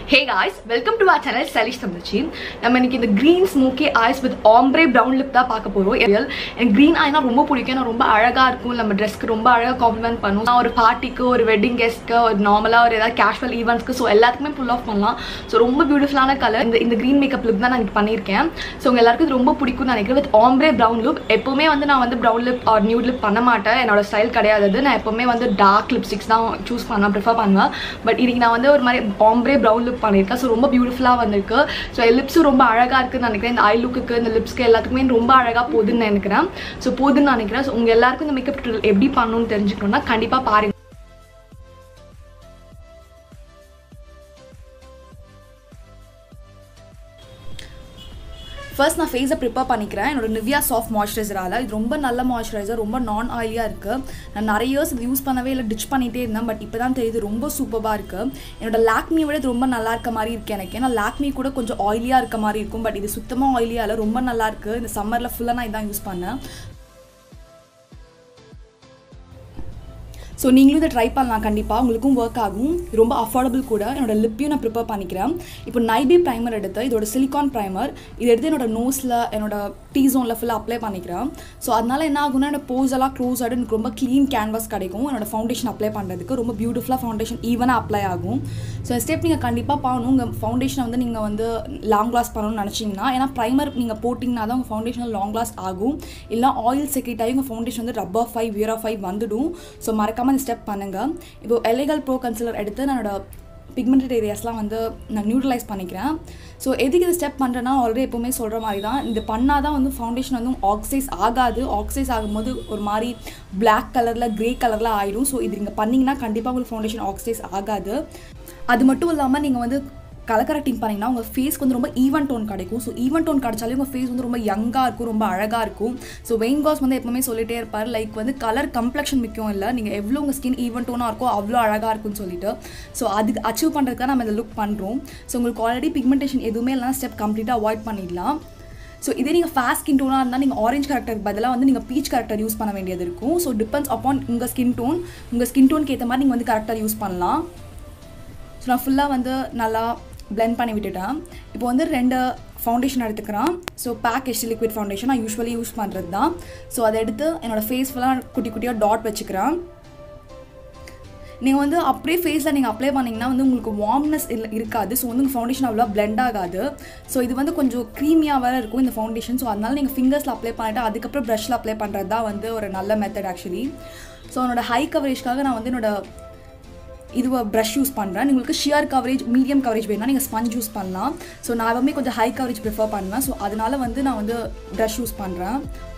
Hey guys welcome to our channel சலிஷ் தமிழ்ச்சி நம்ம இன்னைக்கு இந்த green smoky eyes with ombre brown lip தான் பார்க்க போகிறோம் ரியல் எனக்கு க்ரீன் ஐனா ரொம்ப பிடிக்கும் ஏன்னா ரொம்ப அழகாக இருக்கும் நம்ம ட்ரெஸ்க்கு ரொம்ப அழகாக காம்ப்ளிமெண்ட் பண்ணும் நான் ஒரு பார்ட்டிக்கு ஒரு வெட்டிங் கெஸ்ட்க்கு ஒரு நார்மலாக ஒரு ஏதாவது கேஷுவல் ஈவெண்ட்ஸ்க்கு ஸோ எல்லாத்துக்குமே புல் ஆஃப் பண்ணலாம் ஸோ ரொம்ப பியூட்டிஃபுல்லான கலர் இந்த இந்த க்ரீன் மேக்கப் லிப் தான் நான் இன்னைக்கு பண்ணியிருக்கேன் ஸோ உங்க எல்லாருக்கும் இது ரொம்ப பிடிக்கும்னு நினைக்கிறேன் வித் ஆம்ப்ரே ப்ரௌன் லிப் எப்போவுமே வந்து நான் வந்து brown lip or nude lip பண்ண மாட்டேன் என்னோட ஸ்டைல் கிடையாது அது. நான் எப்போவுமே வந்து டார்க் லிப்ஸ்டிக்ஸ் தான் சூஸ் பண்ண ப்ரிஃபர் பண்ணுவேன் பட் இன்னைக்கு நான் வந்து ஒரு மாதிரி ஆம்ப்ரே ப்ரௌன் லிப் பண்ணியிருக்கேன் ஸோ ரொம்ப பியூட்டிஃபுல்லாக வந்திருக்கு ஸோ என் லிப்ஸும் ரொம்ப அழகாக இருக்குன்னு நினைக்கிறேன் இந்த ஐ லுக்குக்கு இந்த லிப்ஸ்க்கு எல்லாத்துக்குமே ரொம்ப அழகாக போகுதுன்னு நினைக்கிறேன் ஸோ போகுதுன்னு நினைக்கிறேன் ஸோ உங்கள் எல்லாருக்கும் இந்த மேக்கப் டுட்டோரியல் எப்படி பண்ணணும்னு தெரிஞ்சுக்கணும்னா கண்டிப்பாக பாருங்க ஃபர்ஸ்ட் நான் ஃபேஸை ப்ரிப்பேர் பண்ணிக்கிறேன் என்னோட நிவ்யா சாஃப்ட் மாய்ஸ்சரைசரால் இது ரொம்ப நல்ல மாய்ஸ்சரைசர் ரொம்ப நான் ஆயிலியாக இருக்குது நான் நிறைய இயர்ஸ் இது யூஸ் பண்ணவே இல்லை டிச் பண்ணிகிட்டே இருந்தேன் பட் இப்போ தான் தெரியுது ரொம்ப சூப்பராக இருக்குது என்னோட லாக்மியை விட இது ரொம்ப நல்லா இருக்க மாதிரி இருக்குது எனக்கு ஏன்னா லாக்மி கூட கொஞ்சம் ஆயிலியாக இருக்க மாதிரி இருக்கும் பட் இது சுத்தமாக ஆயிலியாக இல்லை ரொம்ப நல்லா இருக்குது இந்த சம்மரில் ஃபுல்லாக நான் இதான் யூஸ் பண்ணேன் ஸோ நீங்களும் இதை ட்ரை பண்ணலாம் கண்டிப்பாக உங்களுக்கும் ஒர்க் ஆகும் இது ரொம்ப அஃபோர்டபுள் கூட என்னோட லிப்பையும் நான் ப்ரிப்பேர் பண்ணிக்கிறேன் இப்போ நைபே ப்ரைமர் எடுத்து இதோட சிலிகான் ப்ரைமர் இது எடுத்து என்னோட நோஸில் என்னோட டீ ஜோனில் ஃபுல்லாக அப்ளை பண்ணிக்கிறேன் ஸோ அதனால என்ன ஆகும்னா என்னோட போஸ் எல்லாம் க்ளோஸ் ஆகிட்டு எனக்கு ரொம்ப க்ளீன் கேன்வாஸ் கிடைக்கும் என்னோட ஃபவுண்டேஷன் அப்ளை பண்ணுறதுக்கு ரொம்ப பியூட்டிஃபுல்லாக ஃபவுண்டேஷன் ஈவனாக அப்ளை ஆகும் ஸோ ஸ்டெப் நீங்கள் கண்டிப்பாக பண்ணணும் உங்கள் ஃபவுண்டேஷனை வந்து நீங்கள் வந்து லாங் லாஸ் பண்ணணும்னு நினச்சிங்கன்னா ஏன்னா ப்ரைமர் நீங்கள் போட்டிங்கன்னா தான் உங்கள் ஃபவுண்டேஷன் லாங் லாஸ் ஆகும் இல்லை ஆயில் செக்ரேட் ஆகி உங்கள் ஃபவுண்டேஷன் வந்து rubber five wear off five வந்துடும் ஸோ மறக்காமல் இந்த ஸ்டெப் பண்ணுங்கள் இப்போ எலைகல் ப்ரோ கன்சிலர் எடுத்து நான் என்னோட பிக்மெண்டட் ஏரியாஸ்லாம் வந்து நான் நியூட்ரலைஸ் பண்ணிக்கிறேன் ஸோ எதுக்கு இது ஸ்டெப் பண்ணுறேன்னா ஆல்ரெடி எப்போவுமே சொல்கிற மாதிரி தான் இது பண்ணால் தான் வந்து ஃபவுண்டேஷன் வந்து ஆக்சைஸ் ஆகாது ஆக்சைஸ் ஆகும்போது ஒரு மாதிரி பிளாக் கலரில் க்ரே கலரில் ஆயிடும் ஸோ இது நீங்கள் பண்ணிங்கன்னா கண்டிப்பாக உங்களுக்கு ஃபவுண்டேஷன் ஆக்சைஸ் ஆகாது அது மட்டும் இல்லாமல் நீங்கள் வந்து கலர் கரெக்டிங் பண்ணிங்கன்னா உங்கள் ஃபேஸ்க்கு வந்து ரொம்ப ஈவன் டோன் கிடைக்கும் ஸோ ஈவன் டோன் கிடைச்சாலே உங்கள் ஃபேஸ் வந்து ரொம்ப யங்காக இருக்கும் ரொம்ப அழகாக இருக்கும் ஸோ வெயின் காஸ் வந்து எப்பவுமே சொல்லிட்டே இருப்பார் லைக் வந்து கலர் கம்ப்ளெக்ஷன் முக்கியம் இல்லை நீங்கள் எவ்வளோ உங்கள் ஸ்கின் ஈவன் டோனாக இருக்கோ அவ்வளோ அழகாக இருக்கும்னு சொல்லிட்டு ஸோ அதுக்கு அச்சீவ் பண்ணுறதுக்காக நம்ம இந்த லுக் பண்ணுறோம் ஸோ உங்களுக்கு ஆல்ரெடி பிக்மெண்டேஷன் எதுவுமே இல்லைனா ஸ்டெப் கம்ப்ளீட்டாக அவாய்ட் பண்ணிடலாம் ஸோ இதே நீங்கள் ஃபாஸ்ட் ஸ்கின் டோனாக இருந்தால் நீங்கள் ஆரஞ்ச் கரெக்டருக்கு பதிலாக வந்து நீங்கள் பீச் கரெக்டர் யூஸ் பண்ண வேண்டியது இருக்கும் ஸோ டிபெண்ட்ஸ் அப்பான் உங்கள் ஸ்கின் டோன் உங்கள் ஸ்கின் டோனுக்கு ஏற்ற மாதிரி நீங்கள் வந்து கரெக்டாக யூஸ் பண்ணலாம் ஸோ நான் ஃபுல்லாக வந்து நல்லா பிளெண்ட் பண்ணி விட்டுட்டேன் இப்போ வந்து ரெண்டு ஃபவுண்டேஷன் எடுத்துக்கிறேன் ஸோ பேக் எஸ்டி லிக்விட் ஃபவுண்டேஷன் நான் யூஸ்வலி யூஸ் பண்ணுறது தான் ஸோ அதை எடுத்து என்னோடய ஃபேஸ் ஃபுல்லாக குட்டி குட்டியாக டாட் வச்சுக்கிறேன் நீங்கள் வந்து அப்படியே ஃபேஸில் நீங்கள் அப்ளை பண்ணிங்கன்னா வந்து உங்களுக்கு வார்ம்னஸ் இல்லை இருக்காது ஸோ வந்து உங்கள் ஃபவுண்டேஷன் அவ்வளோ பிளெண்ட் ஆகாது ஸோ இது வந்து கொஞ்சம் க்ரீமியாக வேறு இருக்கும் இந்த ஃபவுண்டேஷன் ஸோ அதனால நீங்கள் ஃபிங்கர்ஸில் அப்ளை பண்ணிவிட்டு அதுக்கப்புறம் ப்ரஷில் அப்ளை பண்ணுறது தான் வந்து ஒரு நல்ல மெத்தட் ஆக்சுவலி ஸோ என்னோட ஹை கவரேஜ்க்காக நான் வந்து என்னோட இதுவை ப்ரஷ் யூஸ் பண்ணுறேன் உங்களுக்கு ஷியர் கவரேஜ் மீடியம் கவரேஜ் வேணும்னா நீங்கள் ஸ்பஞ்ச் யூஸ் பண்ணலாம் ஸோ நான் எப்பவுமே கொஞ்சம் ஹை கவரேஜ் ப்ரிஃபர் பண்ணுவேன் ஸோ அதனால வந்து நான் வந்து ப்ரஷ் யூஸ் பண்ணுறேன்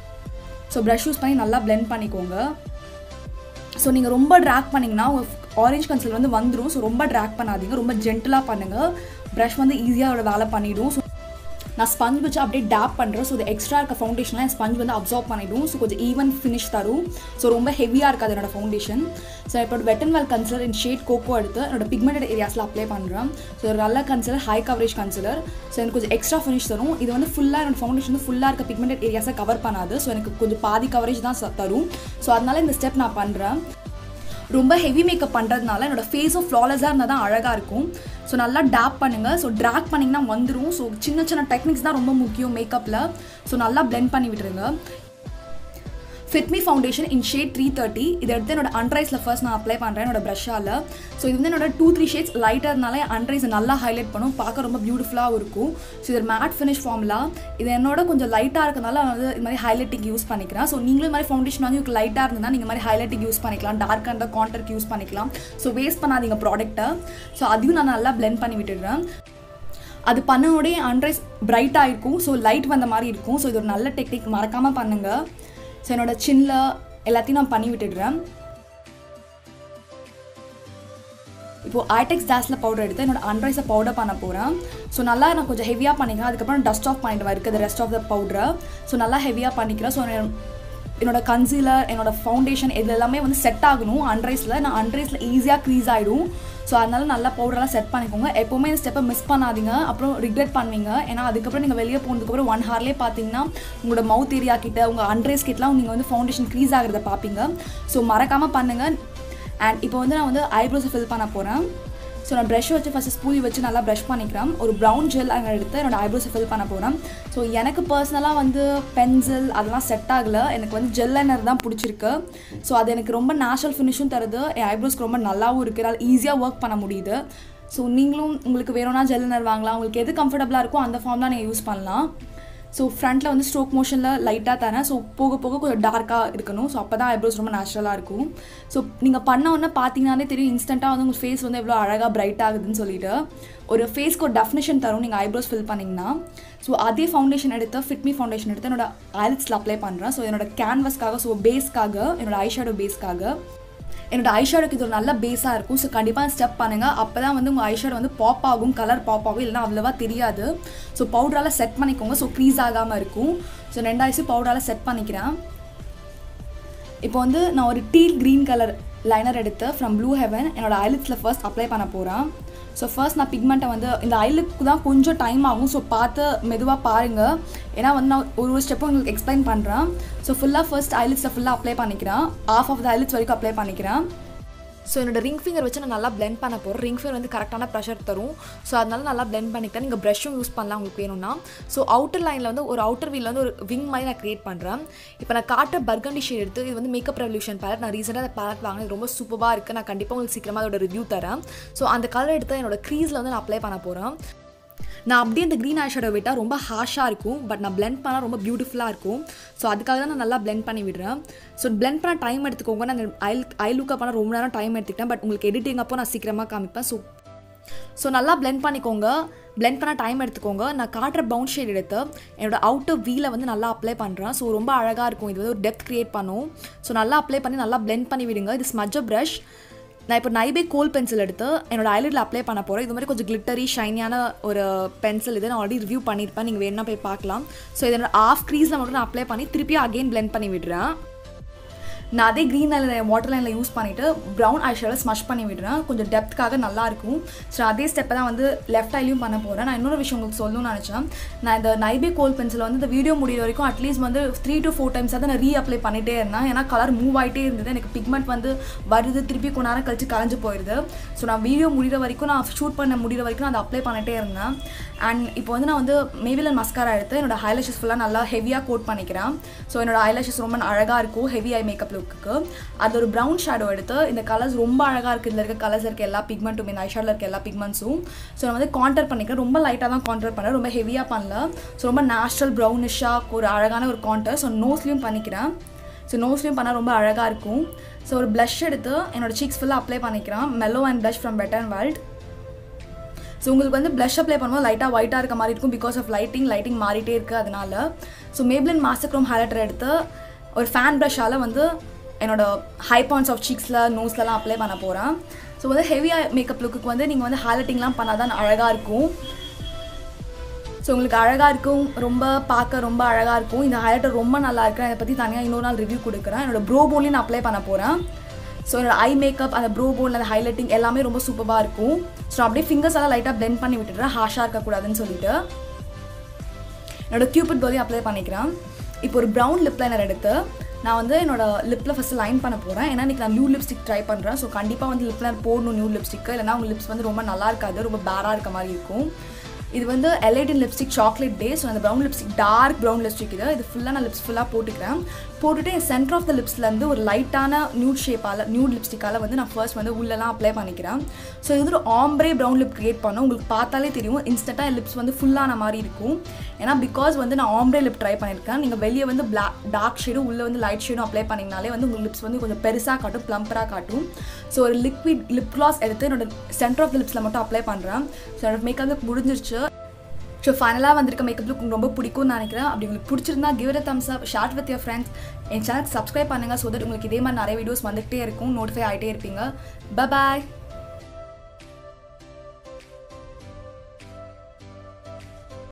ஸோ ப்ரஷ் யூஸ் பண்ணி நல்லா பிளெண்ட் பண்ணிக்கோங்க ஸோ நீங்கள் ரொம்ப ட்ராக் பண்ணிங்கன்னா உங்கள் ஆரஞ்ச் கன்சில் வந்து வந்துடும் ஸோ ரொம்ப ட்ராக் பண்ணாதீங்க ரொம்ப ஜென்டலாக பண்ணுங்கள் ப்ரஷ் வந்து ஈஸியாக அதோட வேலை பண்ணிவிடும் ஸோ நான் ஸ்பஞ்ச் வச்சு அப்படியே டேப் பண்ணுறேன் ஸோ இது எக்ஸ்ட்ரா இருக்க ஃபவுண்டேஷன்லாம் என் ஸ்பஞ்ச் வந்து அப்சார்ப் பண்ணிவிடும் ஸோ கொஞ்சம் ஈவன் ஃபினிஷ் தரும் ஸோ ரொம்ப ஹெவியாக இருக்காது என்னோட ஃபவுண்டேஷன் ஸோ இப்போ wet and wild concealer in shade cocoa எடுத்து என்னோட பிக்மெண்டட் ஏரியாஸில் அப்ளை பண்ணுறேன் ஸோ ஒரு நல்ல concealer high coverage concealer so எனக்கு கொஞ்சம் எக்ஸ்ட்ரா ஃபினிஷ் தரும் இது வந்து ஃபுல்லாக என்னோட ஃபவுண்டேஷன் வந்து ஃபுல்லாக இருக்க பிக்மெண்டட் ஏரியாஸை கவர் பண்ணாது ஸோ எனக்கு கொஞ்சம் பாதி கவரேஜ் தான் தரும் ஸோ அதனால இந்த ஸ்டெப் நான் பண்ணுறேன் ரொம்ப ஹெவி மேக்கப் பண்ணுறதுனால என்னோட ஃபேஸும் ஃப்ளாலஸாக இருந்தால் தான் அழகாக இருக்கும் ஸோ நல்லா டேப் பண்ணுங்கள் ஸோ ட்ராக் பண்ணிங்கன்னா வந்துடும் ஸோ சின்ன சின்ன டெக்னிக்ஸ் தான் ரொம்ப முக்கியம் மேக்கப்பில் ஸோ நல்லா பிளெண்ட் பண்ணி விட்டுருங்க Fit Me foundation in shade three thirty இதை எடுத்து என்னோட அண்ட்ரைஸில் ஃபர்ஸ்ட் நான் அப்ளை பண்ணுறேன் என்னோட ப்ரஷ்ஷால் ஸோ இது வந்து என்னோட டூ த்ரீ ஷேட்ஸ் லைட்டாக இருந்தாலே அண்ட்ரைஸை நல்லா ஹைலைட் பண்ணும் பார்க்க ரொம்ப பியூட்டிஃபுல்லாக இருக்கும் ஸோ இது மேட் ஃபினிஷ் ஃபார்ம்லா இது என்னோட கொஞ்சம் லைட்டாக இருக்கனால நான் வந்து இது மாதிரி ஹைலைட்டிங் யூஸ் பண்ணிக்கிறேன் ஸோ நீங்களும் இது மாதிரி ஃபவுண்டேஷன் வந்து உங்களுக்கு லைட்டாக இருந்தால் நீங்கள் மாதிரி ஹைலைட்டிங் யூஸ் பண்ணிக்கலாம் டார்க்காக இருந்தால் கான்டர்க்கு யூஸ் பண்ணிக்கலாம் ஸோ வேஸ்ட் பண்ணாதீங்க ப்ராடக்ட்டை ஸோ அதையும் நான் நல்லா பிளெண்ட் பண்ணி விட்டுடுறேன் அது பண்ணோடே அண்ட்ரைஸ் பிரைட்டாக இருக்கும் ஸோ லைட் வந்த மாதிரி இருக்கும் ஸோ இது ஒரு நல்ல டெக்னிக் மறக்காமல் பண்ணுங்கள் ஸோ என்னோட சின்னில் எல்லாத்தையும் நான் பண்ணி விட்டுடுறேன் இப்போது ஐடெக்ஸ் டேஸில் பவுடர் எடுத்து என்னோட அண்ட்ரைஸை பவுடர் பண்ண போகிறேன் ஸோ நல்லா நான் கொஞ்சம் ஹெவியாக பண்ணிக்கிறேன் அதுக்கப்புறம் டஸ்ட் ஆஃப் பண்ணிட்டு இருக்குது ரெஸ்ட் ஆஃப் த பவுடரை ஸோ நல்லா ஹெவியாக பண்ணிக்கிறேன் ஸோ என்னோட கன்சீலர் என்னோட ஃபவுண்டேஷன் இது எல்லாமே வந்து செட் ஆகணும் அண்ட்ரைஸில் நான் அண்ட்ரைஸில் ஈஸியாக க்ரீஸ் ஆகிடும் ஸோ அதனால நல்லா பவுடரெல்லாம் செட் பண்ணிக்கோங்க எப்போவுமே இந்த ஸ்டெப்பை மிஸ் பண்ணாதீங்க அப்புறம் ரிக்ரெட் பண்ணுவீங்க ஏன்னா அதுக்கப்புறம் நீங்கள் வெளியே போனதுக்கப்புறம் ஒன் ஹார்லேயே பார்த்தீங்கன்னா உங்களோட மவுத் ஏரியா கிட்ட உங்கள் அண்ட்ரைஸ் கிட்டலாம் நீங்கள் வந்து ஃபவுண்டேஷன் க்ரீஸ் ஆகிறத பார்ப்பீங்க ஸோ மறக்காமல் பண்ணுங்கள் அண்ட் இப்போ வந்து நான் வந்து ஐப்ரோஸை ஃபில் பண்ண போகிறேன் ஸோ நான் ப்ரஷ் வச்சு ஃபஸ்ட்டு ஸ்பூலி வச்சு நல்லா ப்ரஷ் பண்ணிக்கிறேன் ஒரு ப்ரௌன் ஜெல் அங்கே எடுத்து என்னோட ஐப்ரோஸை ஃபில் பண்ண போகிறேன் ஸோ எனக்கு பர்சனலாக வந்து பென்சில் அதெல்லாம் செட் ஆகலை எனக்கு வந்து ஜெல் லைனர் தான் பிடிச்சிருக்கு ஸோ அது எனக்கு ரொம்ப நேச்சுரல் ஃபினிஷும் தருது என் ஐப்ரோஸ்க்கு ரொம்ப நல்லாவும் இருக்குது என்னால் ஈஸியாக ஒர்க் பண்ண முடியுது ஸோ நீங்களும் உங்களுக்கு வேணும்னா ஜெல் லைனர் வாங்கலாம் உங்களுக்கு எது கம்ஃபர்டபுளாக இருக்கோ அந்த ஃபார்ம் தான் நீங்கள் யூஸ் பண்ணலாம் ஸோ ஃப்ரண்ட்டில் வந்து ஸ்ட்ரோக் மோஷனில் லைட்டாக தரேன் ஸோ போக போக கொஞ்சம் டார்க்காக இருக்கணும் ஸோ அப்போ தான் ஐப்ரோஸ் ரொம்ப நேச்சுரலாக இருக்கும் ஸோ நீங்கள் பண்ண உடனே பார்த்தீங்கன்னாலே தெரியும் இன்ஸ்டண்ட்டாக வந்து உங்கள் ஃபேஸ் வந்து எவ்வளோ அழகாக பிரைட் ஆகுதுன்னு சொல்லிட்டு ஒரு ஃபேஸ்க்கு ஒரு டெஃபினேஷன் தரும் நீங்கள் ஐப்ரோஸ் ஃபில் பண்ணிங்கன்னா ஸோ அதே ஃபவுண்டேஷன் எடுத்து ஃபிட்மி ஃபவுண்டேஷன் எடுத்து என்னோட ஐலிட்ஸில் அப்ளை பண்ணுறேன் ஸோ என்னோட கேன்வஸ்க்காக ஸோ பேஸ்க்காக என்னோட ஐஷேடோ பேஸ்க்காக என்னோட ஐஷேடோக்கு இது ஒரு நல்ல பேஸாக இருக்கும் ஸோ கண்டிப்பாக ஸ்டெப் பண்ணுங்கள் அப்போ தான் வந்து உங்கள் ஐஷேடோ வந்து பாப் ஆகும் கலர் பாப் ஆகும் இல்லைனா அவ்வளோவா தெரியாது ஸோ பவுடரால் செட் பண்ணிக்கோங்க ஸோ க்ரீஸ் ஆகாமல் இருக்கும் ஸோ ரெண்டு ஐஸும் பவுடரால் செட் பண்ணிக்கிறேன் இப்போ வந்து நான் ஒரு டீல் க்ரீன் கலர் லைனர் எடுத்து ஃப்ரம் ப்ளூ ஹெவன் என்னோட ஐலிட்ஸில் ஃபர்ஸ்ட் அப்ளை பண்ண போகிறேன் ஸோ ஃபர்ஸ்ட் நான் பிக்மெண்ட்டை வந்து இந்த ஐலுக்கு தான் கொஞ்சம் டைம் ஆகும் ஸோ பார்த்து மெதுவாக பாருங்கள் ஏன்னா வந்து நான் ஒரு ஒரு ஸ்டெப்பும் உங்களுக்கு எக்ஸ்பிளைன் பண்ணுறேன் ஸோ ஃபுல்லாக ஃபர்ஸ்ட் ஐலிட்ஸில் ஃபுல்லாக அப்ளை பண்ணிக்கிறேன் ஆஃப் ஆஃப் த ஐலிட்ஸ் வரைக்கும் அப்ளை பண்ணிக்கிறேன் ஸோ என்னோட ரிங் ஃபிங்கர் வச்சு நான் நல்லா பிளெண்ட் பண்ண போகிறேன் ரிங் ஃபிங்கர் வந்து கரெக்டான ப்ரெஷர் தரும் ஸோ அதனால நல்லா பிளெண்ட் பண்ணிக்கிட்டேன் நீங்கள் ப்ரஷ்ஷும் யூஸ் பண்ணலாம் உங்களுக்கு வேணும்னா ஸோ அவுட்டர் லைனில் வந்து ஒரு அவுட்டர் வீலில் வந்து ஒரு விங் மாதிரி நான் க்ரியேட் பண்ணுறேன் இப்போ நான் காட்டுற பர்கண்டி ஷேட் எடுத்து இது வந்து மேக்கப் ரெவல்யூஷன் பேலட் நான் ரீசெண்டாக அந்த பேலட் வாங்கினது இது ரொம்ப சூப்பராக இருக்குது நான் கண்டிப்பாக உங்களுக்கு சீக்கிரமாக அதோட ரிவ்யூ தரேன் ஸோ அந்த கலர் எடுத்து என்னோட க்ரீஸில் வந்து நான் அப்ளை பண்ண போகிறேன் நான் அப்படியே இந்த க்ரீன் ஐ ஷேடோ விட்டால் ரொம்ப ஹாஷாக இருக்கும் பட் நான் பிளெண்ட் பண்ணால் ரொம்ப பியூட்டிஃபுல்லாக இருக்கும் ஸோ அதுக்காக தான் நான் நல்லா பிளெண்ட் பண்ணி விடுறேன் ஸோ பிளெண்ட் பண்ண டைம் எடுத்துக்கோங்க நான் ஐ ஐ லுக்கப் பண்ண ரொம்ப நேரம் டைம் எடுத்துக்கிட்டேன் பட் உங்களுக்கு எடிட்டிங் அப்போ நான் சீக்கிரமாக காமிப்பேன் ஸோ ஸோ நல்லா பிளெண்ட் பண்ணிக்கோங்க பிளெண்ட் பண்ண டைம் எடுத்துக்கோங்க நான் காட்டுற பவுன் ஷேட் எடுத்து என்னோட அவுட்டர் வீலை வந்து நல்லா அப்ளை பண்ணுறேன் ஸோ ரொம்ப அழகாக இருக்கும் இது வந்து ஒரு டெப்த் க்ரியேட் பண்ணும் ஸோ நல்லா அப்ளை பண்ணி நல்லா பிளெண்ட் பண்ணி விடுங்க இது ஸ்மஜ் ப்ரஷ் நான் இப்போ நைபே கோல் பென்சில் எடுத்து என்னோட ஐலிட்டில் அப்ளை பண்ண போகிறேன் இது மாதிரி கொஞ்சம் கிளிட்டரி ஷைனியான ஒரு பென்சில் இது நான் ஆல்ரெடி ரிவ்யூ பண்ணியிருப்பேன் நீங்கள் வேணா போய் பார்க்கலாம் ஸோ இதனோட ஆஃப் க்ரீஸில் மட்டும் நான் அப்ளை பண்ணி திருப்பி அகெயின் பிளெண்ட் பண்ணி விடுறேன் நான் அதே க்ரீன் லைனில் வாட்டர் லைனில் யூஸ் பண்ணிவிட்டு ப்ரௌன் ஐ ஷேடில் ஸ்மஷ் பண்ணி விடுறேன் கொஞ்சம் டெப்த்காக நல்லாயிருக்கும் ஸோ அதே ஸ்டெப்பை தான் வந்து லெஃப்ட் ஐலையும் பண்ண போகிறேன் நான் இன்னொரு விஷயம் உங்களுக்கு சொல்லணும்னு நினச்சேன் நான் இந்த நைபே கோல் பென்சில் வந்து இந்த வீடியோ முடிகிற வரைக்கும் அட்லீஸ்ட் வந்து த்ரீ டு ஃபோர் டைம்ஸ் தான் நான் ரீ அப்ளை பண்ணிகிட்டே இருந்தேன் ஏன்னா கலர் மூவ் ஆகிட்டே இருந்தது எனக்கு பிக்மெண்ட் வந்து வருது திருப்பி கொஞ்ச நேரம் கழிச்சு கரைஞ்சு போயிடுது ஸோ நான் வீடியோ முடிகிற வரைக்கும் நான் ஷூட் பண்ண முடிகிற வரைக்கும் நான் அதை அப்ளை பண்ணிகிட்டே இருந்தேன் அண்ட் இப்போ வந்து நான் வந்து மேவிலன் மஸ்காரா எடுத்து என்னோட ஹைலாஷஸ் ஃபுல்லாக நல்லா ஹெவியாக கோட் பண்ணிக்கிறேன் ஸோ என்னோட ஹைலாஷஸ் ரொம்ப அழகாக இருக்கும் ஹெவி ஐ மேக்கப் லுக்கு அது ஒரு ப்ரௌன் ஷேடோ எடுத்து இந்த கலர்ஸ் ரொம்ப அழகாக இருக்குது இதில் இருக்க கலர்ஸ் இருக்க எல்லா பிக்மெண்ட்டும் இந்த ஐஷாடில் இருக்க எல்லா பிக்மெண்ட்ஸும் ஸோ நான் வந்து கான்டர் பண்ணிக்கிறேன் ரொம்ப லைட்டாக தான் கான்டர் பண்ணேன் ரொம்ப ஹெவியாக பண்ணல ஸோ ரொம்ப நேச்சுரல் ப்ரௌனிஷாக ஒரு அழகான ஒரு கான்டர் ஸோ நோஸ்லேயும் பண்ணிக்கிறேன் ஸோ நோஸ்லேயும் பண்ணால் ரொம்ப அழகாக இருக்கும் ஸோ ஒரு ப்ளஷ் எடுத்து என்னோட சீக்ஸ் ஃபுல்லாக அப்ளை பண்ணிக்கிறேன் mellow and blush from bed and world so உங்களுக்கு வந்து ப்ளஷ் அப்ளை பண்ணும்போது லைட்டாக ஒயிட்டாக இருக்க மாதிரி இருக்கும் பிகாஸ் ஆஃப் லைட்டிங் லைட்டிங் மாறிட்டே இருக்குது அதனால so Maybelline master chrome highlighter எடுத்து ஒரு ஃபேன் ப்ரஷ்ஷால் வந்து என்னோட ஹை பாயிண்ட்ஸ் ஆஃப் சீக்ஸில் நோஸ்லலாம் அப்ளை பண்ண போகிறேன் ஸோ வந்து ஹெவியாக மேக்கப் லுக்கு வந்து நீங்கள் வந்து ஹைலைட்டிங்லாம் பண்ணால் தான் அழகாக இருக்கும் ஸோ உங்களுக்கு அழகாக இருக்கும் ரொம்ப பார்க்க ரொம்ப அழகாக இருக்கும் இந்த ஹைலைட்டர் ரொம்ப நல்லா இருக்கு அதை பற்றி தனியாக இன்னொரு நாள் ரிவ்யூ கொடுக்குறேன் என்னோட ப்ரோ போன்லேயும் நான் அப்ளை பண்ண போகிறேன் ஸோ என்னோட ஐ மேக்கப் அந்த ப்ரோ போனில் அந்த ஹைலைட்டிங் எல்லாமே ரொம்ப சூப்பராக இருக்கும் ஸோ அப்படியே ஃபிங்கர்ஸ் எல்லாம் லைட்டாக பிளெண்ட் பண்ணி விட்டுடுறேன் ஹாஷாக இருக்கக்கூடாதுன்னு சொல்லிட்டு என்னோட கியூபிட் போலையும் அப்ளை பண்ணிக்கிறேன் இப்போ ஒரு ப்ரௌன் லிப் லைனர் எடுத்து நான் வந்து என்னோட லிப்பில் ஃபஸ்ட்டு லைன் பண்ண போகிறேன் ஏன்னா இன்றைக்கி நான் நியூ லிப்ஸ்டிக் ட்ரை பண்ணுறேன் ஸோ கண்டிப்பாக வந்து லிப் லைனர் போடணும் நியூ லிப்ஸ்டிக்கு இல்லைனா உங்கள் லிப்ஸ் வந்து ரொம்ப நல்லா இருக்காது ரொம்ப பேராக இருக்க மாதிரி இருக்கும் இது வந்து எலைடின் லிப்ஸ்டிக் சாக்லேட் டே ஸோ அந்த brown lipstick dark brown lipstick இது இது ஃபுல்லாக நான் லிப்ஸ் ஃபுல்லாக போட்டுக்கிறேன் போட்டுட்டு என் சென்டர் ஆஃப் த லிப்ஸ்லேருந்து ஒரு லைட்டான நியூட் ஷேப்பால் நியூட் லிப்ஸ்டிக்கால் வந்து நான் ஃபர்ஸ்ட் வந்து உள்ளெல்லாம் அப்ளை பண்ணிக்கிறேன் ஸோ இது ஒரு ஆம்ப்ரே ப்ரௌன் லிப் க்ரியேட் பண்ணோம் உங்களுக்கு பார்த்தாலே தெரியும் இன்ஸ்டண்ட்டாக லிப்ஸ் வந்து ஃபுல்லான மாதிரி இருக்கும் ஏன்னா பிகாஸ் வந்து நான் ஆம்ப்ரே லிப் ட்ரை பண்ணியிருக்கேன் நீங்கள் வெளியே வந்து பிளாக் டார்க் ஷேடும் உள்ளே வந்து லைட் ஷேடும் அப்ளை பண்ணிங்கனாலே வந்து உங்கள் லிப்ஸ் வந்து கொஞ்சம் பெருசாக காட்டும் ப்ளம்பராக காட்டும் ஸோ ஒரு லிக்விட் லிப் கிளாஸ் எடுத்து என்னோட சென்டர் ஆஃப் த லிப்ஸில் மட்டும் அப்ளை பண்ணுறேன் ஸோ என்னோட மேக்கப் லுக் முடிஞ்சிருச்சு ஸோ ஃபைனலாக வந்திருக்க மேக்கப் லுக் உங்களுக்கு ரொம்ப பிடிக்கும்னு நினைக்கிறேன் அப்படி உங்களுக்கு பிடிச்சிருந்தா give a thumbs up share with your friends என் சேனல் சப்ஸ்கிரைப் பண்ணுங்கள் ஸோ தட் உங்களுக்கு இதே மாதிரி நிறைய வீடியோஸ் வந்துகிட்டே இருக்கும் நோட்டிஃபை ஆகிட்டே இருப்பீங்க பாய்